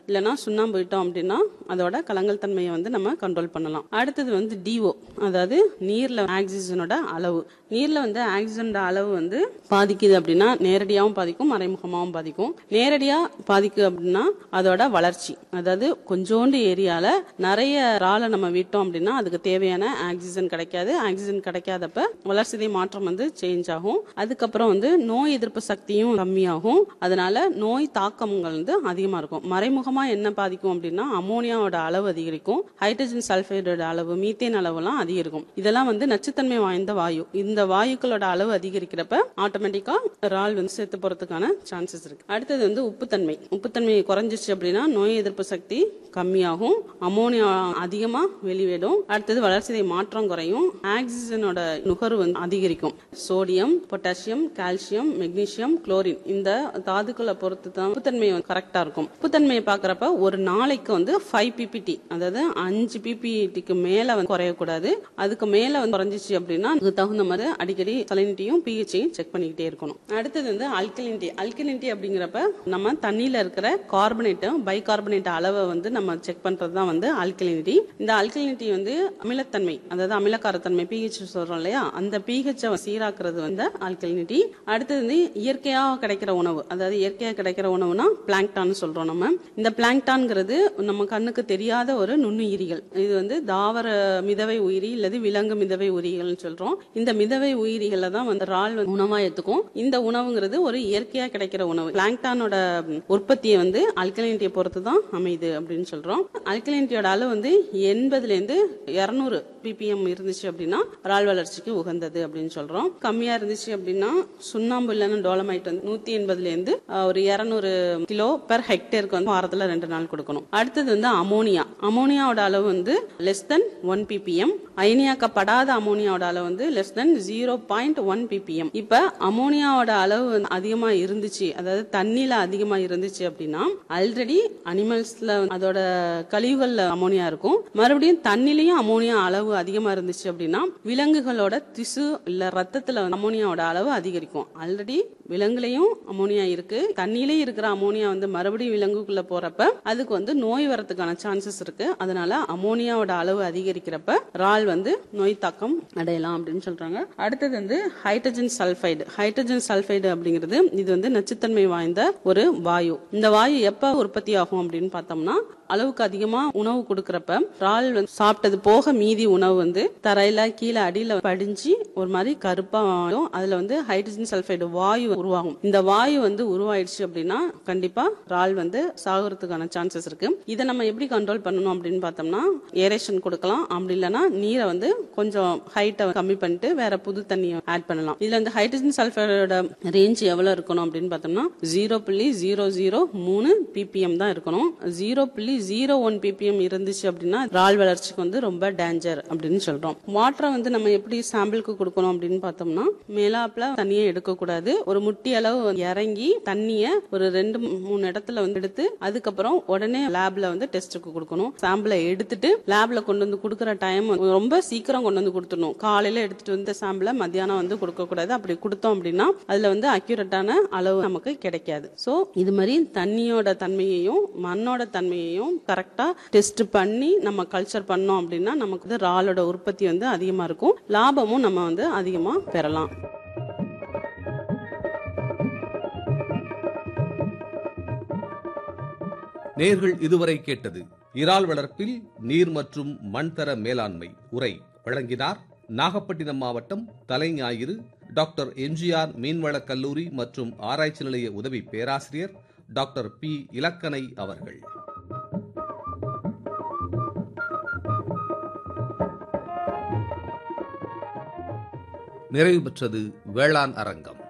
இல்லைன்னா சுண்ணாம்பு இட்டோம் அப்படின்னா அதோட கலங்கல் தன்மையை வந்து நம்ம கண்ட்ரோல் பண்ணலாம் அடுத்தது வந்து டிஓ அதாவது நீர்ல ஆக்சிஜனோட அளவு நீர்ல வந்து ஆக்சிஜனோட அளவு வந்து பாதிக்குது அப்படின்னா நேரடியாகவும் பாதிக்கும் மறைமுகமாகவும் பாதிக்கும் நேரடியா பாதிக்குது அப்படின்னா அதோட வளர்ச்சி அதாவது கொஞ்சோண்டு ஏரியால நிறைய ராலை நம்ம விட்டோம் அப்படின்னா அதுக்கு தேவையான ஆக்சிஜன் கிடைக்காது ஆக்சிஜன் கிடைக்காதப்ப வளர்சிதை மாற்றம் வந்து சேஞ்ச் ஆகும் அதுக்கப்புறம் வந்து நோய் எதிர்ப்பு சக்தியும் கம்மியாகும் அதனால நோய் தாக்கங்கள் வந்து அதிகமா இருக்கும் மறைமுகமா என்ன பாதிக்கும் அப்படின்னா அமோனியாவோட அளவு அதிகரிக்கும் ஹைட்ரஜன் சல்ஃபைடோட அளவு மீத்தேன் அளவுலாம் அதிகரிக்கும் இதெல்லாம் வந்து நச்சுத்தன்மை வாய்ந்த வாயு இந்த வாயுக்களோட அளவு அதிகரிக்கிறப்ப ஆட்டோமேட்டிக்கா இறால் வந்து செத்து போறதுக்கான சான்சஸ் இருக்கு அடுத்தது வந்து உப்புத்தன்மை உப்புத்தன்மை குறைஞ்சிச்சு அப்படின்னா நோய் எதிர்ப்பு சக்தி கம்மியாகும் அமோனியா அதிகமா வெளிவிடும் அடுத்தது வளர்ச்சிதை மாற்றம் குறையும் ஆக்சிஜனோட நுகர்வு வந்து அதிகரிக்கும் sodium potassium calcium magnesium chlorine இந்த தாதுக்களை பொறுத்து தான் உப்புத்தன்மை கரெக்டா இருக்கும் உப்புத்தன்மையை பாக்குறப்ப ஒரு நாளைக்கு வந்து ஃபைவ் பிபிடி அதாவது அஞ்சு பிபிடிக்கு மேல வந்து குறையக்கூடாது அதுக்கு மேல வந்து குறைஞ்சிச்சு அப்படின்னா அதுக்கு தகுந்த மாதிரி அடிக்கடி சலினிட்டியும் பிஹெச்சையும் செக் பண்ணிக்கிட்டே இருக்கணும் அடுத்தது வந்து அல்கலினிட்டி அல்கலினிட்டி அப்படிங்கிறப்ப நம்ம தண்ணியில இருக்கிற கார்பனேட்டும் பைகார்பனேட் அளவை வந்து நம்ம செக் பண்றது தான் வந்து அல்கலினிட்டி இந்த அல்கலினிட்டி வந்து அமிலத்தன்மை அதாவது அமிலக்காரத்தன்மை பிஹெச் சொல்றோம் இல்லையா அந்த பிஹெச் சீராக்குறது வந்து அல்கலினிட்டி அடுத்தது வந்து இயற்கையா கிடைக்கிற உணவு அதாவது இயற்கையா கிடைக்கிற உணவுனா பிளாங்டான் சொல்றோம் நம்ம இந்த பிளாங்டான்ங்கிறது நம்ம கண்ணுக்கு தெரியாத ஒரு நுண்ணுயிரிகள் இது வந்து தாவர மிதவை உயிரி அல்லது விலங்கு மிதவை உயிரிகள்னு சொல்றோம் இந்த மிதவை உயிரிகளை தான் வந்து இறால் வந்து உணவா எடுத்துக்கும் இந்த உணவுங்கிறது ஒரு இயற்கையா கிடைக்கிற உணவு பிளாங்டானோட உற்பத்தியை வந்து அல்கலினிட்டியை பொறுத்து தான் அமையுது அப்படின்னு சொல்றோம் அல்கலினிட்டியோட அளவு வந்து எண்பதுல இருந்து இருநூறு பிபிஎம் இருந்துச்சு அப்படின்னா இறால் வளர்ச்சிக்கு உகந்தது அப்படின்னு சொல்றோம் கம்மியா இருந்துச்சு அப்படின்னா சுண்ணாம்பு இல்லைன்னா டோலமைட் வந்து நூத்தி எண்பதுல இருந்து அஹ், ஒரு இருநூறு கிலோ பெர் ஹெக்டேருக்கு வந்து வாரத்துல ரெண்டு நாள் கொடுக்கணும் அடுத்தது வந்து அமோனியா அமோனியாவோட அளவு வந்து லெஸ் தென் ஒன் பிபிஎம் அயனியாக்கப்படாத அமோனியாவோட அளவு வந்து less than zero point one ppm இப்ப அமோனியாவோட அளவு வந்து அதிகமா இருந்துச்சு அதாவது தண்ணியில அதிகமா இருந்துச்சு அப்படின்னா ஆல்ரெடி அனிமல்ஸ்ல அதோட கழிவுகள்ல அமோனியா இருக்கும் மறுபடியும் தண்ணிலையும் அமோனியா அளவு அதிகமா இருந்துச்சு அப்படின்னா விலங்குகளோட திசு இல்ல ரத்தத்துல அமோனியாவோட அளவு அதிகரிக்கும் ஆல்ரெடி விலங்குலயும் அமோனியா இருக்கு தண்ணியிலே இருக்கிற அமோனியா வந்து மறுபடியும் விலங்குக்குள்ள போறப்ப அதுக்கு வந்து நோய் வரதுக்கான சான்சஸ் இருக்கு அதனால அமோனியாவோட அளவு அதிகரிக்கிறப்ப இறால் வந்து நோய் தாக்கம் அடையலாம் அப்படின்னு சொல்றாங்க அடுத்தது வந்து ஹைட்ரஜன் சல்ஃபைடு ஹைட்ரஜன் சல்ஃபைடு அப்படிங்கிறது இது வந்து நச்சுத்தன்மை வாய்ந்த ஒரு வாயு இந்த வாயு எப்ப உற்பத்தி ஆகும் அப்படின்னு பார்த்தோம்னா அளவுக்கு அதிகமா உணவு கொடுக்கறப்ப இறால் வந்து சாப்பிட்டது போக மீதி உணவு வந்து தரையில கீழே அடியில படிஞ்சு ஒரு மாதிரி கருப்பா ஆயிடும் அதுல வந்து ஹைட்ரஜன் சல்ஃபைடு வாயு உருவாகும் இந்த வாயு வந்து உருவாயிடுச்சு அப்படின்னா கண்டிப்பா இறால் வந்து சாகுறதுக்கான சான்சஸ் இருக்கு இதை நம்ம எப்படி கண்ட்ரோல் பண்ணணும் அப்படின்னு பார்த்தோம்னா ஏரேஷன் கொடுக்கலாம் அப்படி இல்லைன்னா நீரை வந்து கொஞ்சம் ஹைட்டை கம்மி பண்ணிட்டு வேற புது தண்ணியை ஆட் பண்ணலாம் இதுல இந்த ஹைட்ரஜன் சல்ஃபைடோட ரேஞ்ச் எவ்வளவு இருக்கணும் அப்படின்னு பார்த்தோம்னா ஜீரோ புள்ளி ஜீரோ ஜீரோ மூணு பிபிஎம் தான் இருக்கணும் ஜீரோ புள்ளி ஜீரோ ஒன் பிபிஎம் இருந்துச்சு அப்படின்னா இறால் வளர்ச்சிக்கு வந்து ரொம்ப டேஞ்சர் அப்படின்னு சொல்றோம் வாட்டரை வந்து நம்ம எப்படி சாம்பிளுக்கு கொடுக்கணும் அப்படின்னு பார்த்தோம்னா மேலாப்ல தண்ணியை எடுக்கக்கூடாது ஒரு முட்டி அளவு இறங்கி தண்ணிய ஒரு ரெண்டு மூணு இடத்துல வந்து எடுத்து அதுக்கப்புறம் உடனே லேப்ல வந்து டெஸ்ட்டுக்கு கொடுக்கணும் சாம்பிளை எடுத்துட்டு லேப்ல கொண்டு வந்து கொடுக்குற டைம் ரொம்ப சீக்கிரம் கொண்டு வந்து கொடுத்துடணும் காலையில எடுத்துட்டு வந்து சாம்பிளை மத்தியானம் வந்து கொடுக்க கூடாது அப்படி கொடுத்தோம் அப்படின்னா அதுல வந்து அக்யூரேட்டான அளவு நமக்கு கிடைக்காது சோ இது மாதிரி தண்ணியோட தன்மையையும் மண்ணோட தன்மையையும் கரெக்டா டெஸ்ட் பண்ணி நம்ம கல்ச்சர் பண்ணோம் அப்படின்னா நமக்கு வந்து இறாலோட உற்பத்தி வந்து அதிகமா இருக்கும் லாபமும் நம்ம வந்து அதிகமா பெறலாம் நேர்கள் இதுவரை கேட்டது இறால் வளர்ப்பில் நீர் மற்றும் மண் தர மேலாண்மை உரை வழங்கினார் நாகப்பட்டினம் மாவட்டம் தலைஞாயிறு டாக்டர் எம்ஜிஆர் மீன்வளக் கல்லூரி மற்றும் ஆராய்ச்சி நிலைய உதவி பேராசிரியர் டாக்டர் பி இலக்கணை அவர்கள் நிறைவு பெற்றது வேளாண் அரங்கம்